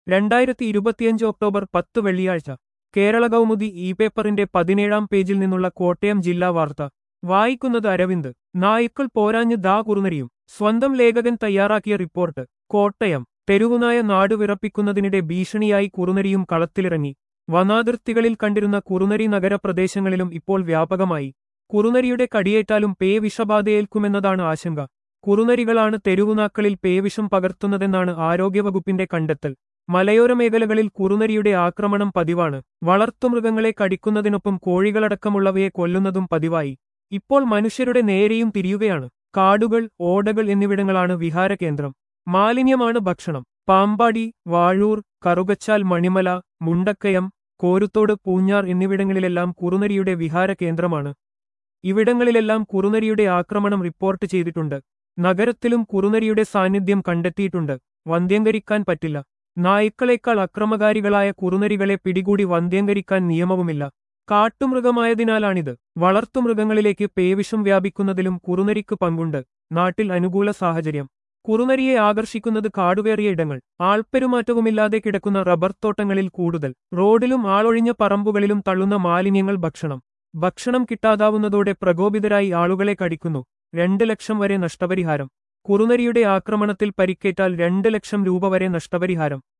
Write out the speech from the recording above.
രണ്ടായിരത്തി ഇരുപത്തിയഞ്ച് ഒക്ടോബർ പത്ത് വെള്ളിയാഴ്ച കേരള കൗമുദി ഇ പേപ്പറിന്റെ പതിനേഴാം പേജിൽ നിന്നുള്ള കോട്ടയം ജില്ലാ വാർത്ത വായിക്കുന്നത് അരവിന്ദ് നായ്ക്കൾ പോരാഞ്ഞ് ദാ കുറുനരിയും സ്വന്തം ലേഖകൻ തയ്യാറാക്കിയ റിപ്പോർട്ട് കോട്ടയം തെരുവുനായ നാട് വിറപ്പിക്കുന്നതിനിടെ ഭീഷണിയായി കുറുനരിയും കളത്തിലിറങ്ങി വനാതിർത്തികളിൽ കണ്ടിരുന്ന കുറുനരി നഗരപ്രദേശങ്ങളിലും ഇപ്പോൾ വ്യാപകമായി കുറുനരിയുടെ കടിയേറ്റാലും പേ വിഷബാധയേൽക്കുമെന്നതാണ് ആശങ്ക കുറുനരികളാണ് തെരുവുനാക്കളിൽ പേവിഷം പകർത്തുന്നതെന്നാണ് ആരോഗ്യവകുപ്പിന്റെ കണ്ടെത്തൽ മലയോര മേഖലകളിൽ കുറുനരിയുടെ ആക്രമണം പതിവാണ് വളർത്തുമൃഗങ്ങളെ കടിക്കുന്നതിനൊപ്പം കോഴികളടക്കമുള്ളവയെ കൊല്ലുന്നതും പതിവായി ഇപ്പോൾ മനുഷ്യരുടെ നേരെയും തിരിയുകയാണ് കാടുകൾ ഓടകൾ എന്നിവിടങ്ങളാണ് വിഹാരകേന്ദ്രം മാലിന്യമാണ് ഭക്ഷണം പാമ്പാടി വാഴൂർ കറുകച്ചാൽ മണിമല മുണ്ടക്കയം കോരുത്തോട് പൂഞ്ഞാർ എന്നിവിടങ്ങളിലെല്ലാം കുറുനരിയുടെ വിഹാര കേന്ദ്രമാണ് ഇവിടങ്ങളിലെല്ലാം കുറുനരിയുടെ ആക്രമണം റിപ്പോർട്ട് ചെയ്തിട്ടുണ്ട് നഗരത്തിലും കുറുനരിയുടെ സാന്നിധ്യം കണ്ടെത്തിയിട്ടുണ്ട് വന്ധ്യംകരിക്കാൻ പറ്റില്ല നായ്ക്കളേക്കാൾ അക്രമകാരികളായ കുറുനരികളെ പിടികൂടി വന്ധ്യംകരിക്കാൻ നിയമവുമില്ല കാട്ടുമൃഗമായതിനാലാണിത് വളർത്തുമൃഗങ്ങളിലേക്ക് പേവിഷം വ്യാപിക്കുന്നതിലും കുറുനരിക്ക് പങ്കുണ്ട് നാട്ടിൽ അനുകൂല സാഹചര്യം കുറുനരിയെ ആകർഷിക്കുന്നത് കാടുകയറിയ ഇടങ്ങൾ ആൾപ്പെരുമാറ്റവുമില്ലാതെ കിടക്കുന്ന റബ്ബർ തോട്ടങ്ങളിൽ കൂടുതൽ റോഡിലും ആളൊഴിഞ്ഞ പറമ്പുകളിലും തള്ളുന്ന മാലിന്യങ്ങൾ ഭക്ഷണം ഭക്ഷണം കിട്ടാതാവുന്നതോടെ പ്രകോപിതരായി ആളുകളെ കടിക്കുന്നു രണ്ട് ലക്ഷം വരെ നഷ്ടപരിഹാരം കുറുനരിയുടെ ആക്രമണത്തിൽ പരിക്കേറ്റാൽ രണ്ട് ലക്ഷം രൂപ വരെ നഷ്ടപരിഹാരം